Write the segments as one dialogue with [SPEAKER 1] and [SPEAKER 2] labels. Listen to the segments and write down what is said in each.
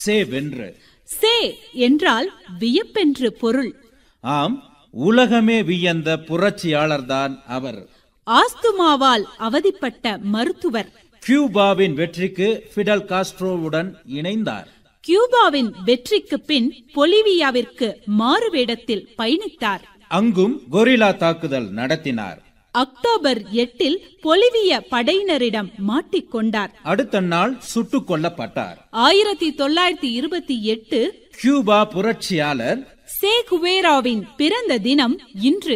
[SPEAKER 1] சே வென்று
[SPEAKER 2] சே என்றால் வியப்பென்று பொருள்
[SPEAKER 1] ஆம் உலகமே வியந்த புரட்சியாளர்தான் அவர்
[SPEAKER 2] ஆஸ்துமாவால் அவதிப்பட்ட மருத்துவர்
[SPEAKER 1] கியூபாவின் வெற்றிக்கு ஃபிடல் காஸ்ட்ரோவுடன் இணைந்தார்
[SPEAKER 2] கியூபாவின் வெற்றிக்கு பின் பொலிவியாவிற்கு மாறுவேடத்தில் பயணித்தார்
[SPEAKER 1] அங்கும் கொரில்லா தாக்குதல் நடத்தினார்
[SPEAKER 2] அக்டோபர் எட்டில் பொலிவிய படையினரிடம் மாட்டிக்கொண்டார்
[SPEAKER 1] அடுத்த நாள் சுட்டுக் கொல்லப்பட்டார்
[SPEAKER 2] ஆயிரத்தி தொள்ளாயிரத்தி இருபத்தி எட்டு
[SPEAKER 1] கியூபா புரட்சியாளர்
[SPEAKER 2] சே குவேராவின் பிறந்த தினம் இன்று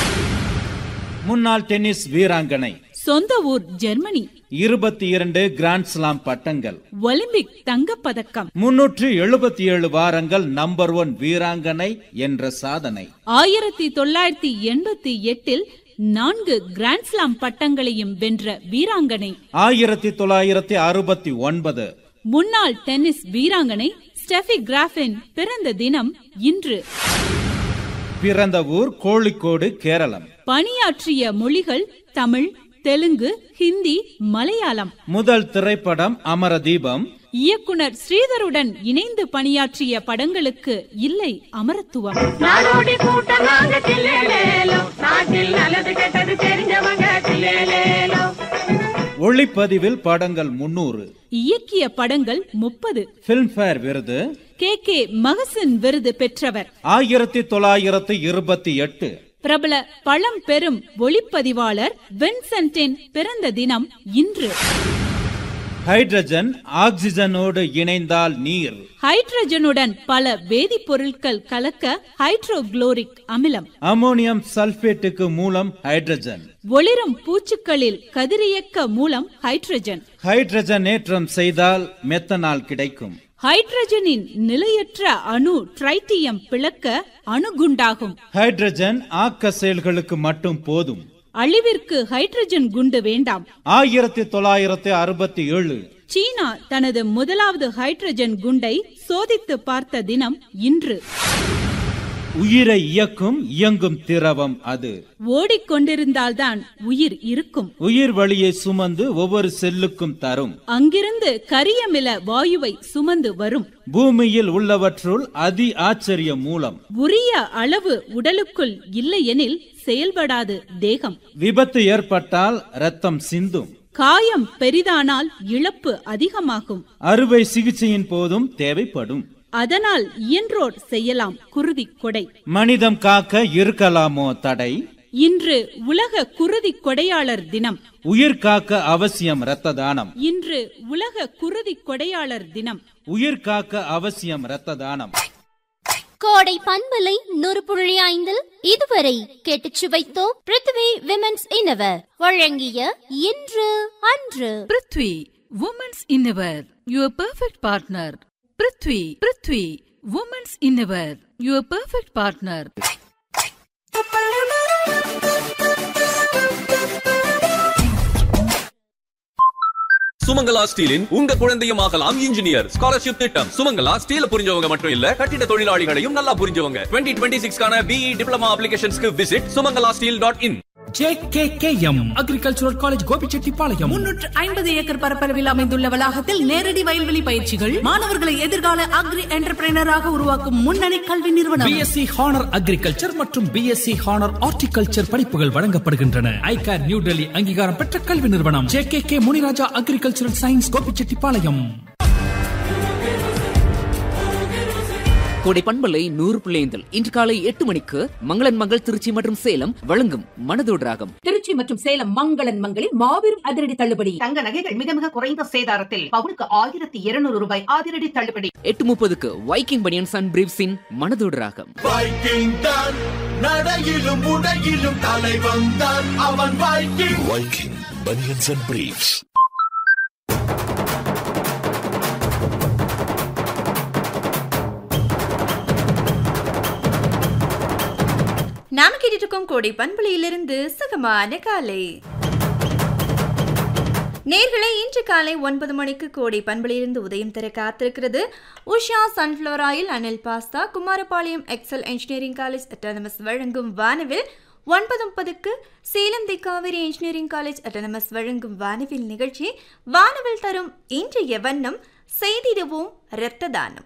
[SPEAKER 1] முன்னாள் டென்னிஸ் வீராங்கனை
[SPEAKER 2] சொந்த ஊர் ஜெர்மனி
[SPEAKER 1] இருபத்தி இரண்டு கிராண்ட் ஸ்லாம் பட்டங்கள்
[SPEAKER 2] ஒலிம்பிக் தங்கப்பதக்கம்
[SPEAKER 1] முன்னூற்று எழுபத்தி ஏழு வாரங்கள் நம்பர் ஒன் வீராங்கனை என்ற சாதனை
[SPEAKER 2] ஆயிரத்தி தொள்ளாயிரத்தி எண்பத்தி எட்டில் நான்கு கிராண்ட்ஸ்லாம் பட்டங்களையும் வென்ற வீராங்கனை
[SPEAKER 1] ஆயிரத்தி தொள்ளாயிரத்தி அறுபத்தி ஒன்பது
[SPEAKER 2] முன்னாள் டென்னிஸ் வீராங்கனை ஸ்டெஃபி கிராஃபின் பிறந்த தினம் இன்று
[SPEAKER 1] பிறந்த ஊர் கோழிக்கோடு கேரளம்
[SPEAKER 2] பணியாற்றிய மொழிகள் தமிழ் தெலுங்கு ஹிந்தி மலையாளம்
[SPEAKER 1] முதல் திரைப்படம் அமரதீபம்
[SPEAKER 2] இயக்குனர் ஸ்ரீதருடன் இணைந்து பணியாற்றிய படங்களுக்கு இல்லை அமரத்துவம்
[SPEAKER 3] நாடோடி கூட்டம் நாங்க சில்லேலேலோ நாட்டில் நல்லது கெட்டது தெரிஞ்சவங்க சில்லேலேலோ
[SPEAKER 1] ஒளிப்பதிவில் படங்கள் முன்னூறு
[SPEAKER 2] இயக்கிய படங்கள் முப்பது
[SPEAKER 1] பிலிம்பேர் விருது
[SPEAKER 2] கே கே மகசன் விருது பெற்றவர்
[SPEAKER 1] ஆயிரத்தி தொள்ளாயிரத்தி இருபத்தி எட்டு
[SPEAKER 2] பிரபல பழம்பெரும் ஒளிப்பதிவாளர் வின்சென்டின் பிறந்த தினம் இன்று
[SPEAKER 1] ஹைட்ரஜன் ஆக்சிஜனோடு இணைந்தால் நீர்
[SPEAKER 2] ஹைட்ரஜனுடன் பல வேதிப்பொருட்கள் கலக்க ஹைட்ரோகுளோரிக் அமிலம்
[SPEAKER 1] அமோனியம் சல்பேட்டுக்கு மூலம் ஹைட்ரஜன்
[SPEAKER 2] ஒளிரும் பூச்சுக்களில் கதிரியக்க மூலம் ஹைட்ரஜன்
[SPEAKER 1] ஹைட்ரஜன் ஏற்றம் செய்தால் மெத்தனால் கிடைக்கும்
[SPEAKER 2] ஹைட்ரஜனின் நிலையற்ற அணு ட்ரைட்டியம் பிளக்க அணுகுண்டாகும்
[SPEAKER 1] ஹைட்ரஜன் ஆக்க செயல்களுக்கு மட்டும் போதும்
[SPEAKER 2] அழிவிற்கு ஹைட்ரஜன் குண்டு வேண்டாம்
[SPEAKER 1] ஆயிரத்தி தொள்ளாயிரத்தி அறுபத்தி ஏழு
[SPEAKER 2] சீனா தனது முதலாவது ஹைட்ரஜன் குண்டை சோதித்து பார்த்த தினம் இன்று
[SPEAKER 1] உயிரை இயக்கும் இயங்கும் திரவம் அது
[SPEAKER 2] ஓடிக்கொண்டிருந்தால்தான் உயிர் இருக்கும்
[SPEAKER 1] உயிர் வழியை சுமந்து ஒவ்வொரு செல்லுக்கும் தரும்
[SPEAKER 2] அங்கிருந்து கரியமில வாயுவை சுமந்து வரும்
[SPEAKER 1] பூமியில் உள்ளவற்றுள் அதி ஆச்சரிய மூலம்
[SPEAKER 2] உரிய அளவு உடலுக்குள் இல்லையெனில் செயல்படாது தேகம்
[SPEAKER 1] விபத்து ஏற்பட்டால் ரத்தம் சிந்தும்
[SPEAKER 2] காயம் பெரிதானால் இழப்பு அதிகமாகும்
[SPEAKER 1] அறுவை சிகிச்சையின் போதும் தேவைப்படும்
[SPEAKER 2] அதனால் இயன்றோர் செய்யலாம் குருதி கொடை
[SPEAKER 1] மனிதம் காக்க இருக்கலாமோ தடை
[SPEAKER 2] இன்று உலக குருதி கொடையாளர் தினம்
[SPEAKER 1] உயிர் காக்க அவசியம் இரத்த தானம்
[SPEAKER 2] இன்று உலக குருதி கொடையாளர் தினம்
[SPEAKER 1] உயிர் காக்க அவசியம் இரத்த தானம்
[SPEAKER 4] கோடை பண்பலை நூறு புள்ளி ஐந்தில் இதுவரை கேட்டுச் சுவைத்தோம் பிருத்வி விமென்ஸ் இன்னவர் வழங்கிய இன்று அன்று
[SPEAKER 5] prithvi women's innerwear your perfect partner prithvi prithvi women's innerwear your perfect partner
[SPEAKER 6] Sumangala ஸ்டீலின் உங்க குழந்தையும் ஆகலாம் இன்ஜினியர் ஸ்காலர்ஷிப் திட்டம் சுமங்கலா ஸ்டீல புரிஞ்சவங்க மட்டும் இல்ல கட்டிட தொழிலாளிகளையும் நல்லா புரிஞ்சவங்க டுவெண்ட்டி டுவெண்ட்டி சிக்ஸ்க்கான பிஇ டிப்ளமா அப்ளிகேஷன்ஸ்க்கு visit Sumangala steel dot in
[SPEAKER 7] J K K M agricultural college Gobichettipalayam
[SPEAKER 8] முன்னூற்று ஐம்பது ஏக்கர் பரப்பளவில் அமைந்துள்ள வளாகத்தில் நேரடி வயல்வெளி பயிற்சிகள் மாணவர்களை எதிர்கால அக்ரி என்டர்பிரைனராக உருவாக்கும் முன்னணி கல்வி நிறுவனம்
[SPEAKER 7] பிஎஸ்சி ஹானர் அக்ரிகல்ச்சர் மற்றும் பிஎஸ்சி ஹானர் ஹார்டிகல்ச்சர் படிப்புகள் வழங்கப்படுகின்றன ஐகார் நியூ டெல்லி அங்கீகாரம் பெற்ற கல்வி நிறுவனம் J K K Muniraja agricultural science Gobichettipalayam
[SPEAKER 9] கோடை பண்பலை நூறு பிள்ளைந்தல் இன்று காலை எட்டு மணிக்கு மங்களன் மங்கள் திருச்சி மற்றும் சேலம் வழங்கும் மனதோடு ராகம்
[SPEAKER 8] திருச்சி மற்றும் சேலம் மங்களன் மங்களில் மாபெரும் அதிரடி தள்ளுபடி
[SPEAKER 10] தங்க நகைகள் மிக மிக குறைந்த சேதாரத்தில் பவுனுக்கு ஆயிரத்தி இருநூறு ரூபாய் அதிரடி தள்ளுபடி
[SPEAKER 9] எட்டு முப்பதுக்கு வைக்கிங் பனியன்ஸ் அண்ட் பிரீவ்ஸின் மனதோடு ராகம்
[SPEAKER 11] வைக்கிங் தான் நடையிலும் உடையிலும் தலை வந்தான் அவன் Viking Viking banians and briefs
[SPEAKER 12] நாம் கேட்டுட்டு இருக்கோம் கோடை பண்பலையிலிருந்து சுகமான காலை நேர்களை இன்று காலை ஒன்பது மணிக்கு கோடை பண்பலையிலிருந்து உதயம் தர காத்திருக்கிறது Usha sunflower oil Anil pasta Kumarapalayam Excel engineering college autonomous வழங்கும் வானவில் ஒன்பது முப்பதுக்கு Salem the Kaveri engineering college autonomous வழங்கும் வானவில் நிகழ்ச்சி வானவில் தரும் இன்றைய வண்ணம் செய்திடுவோம் இரத்த தானம்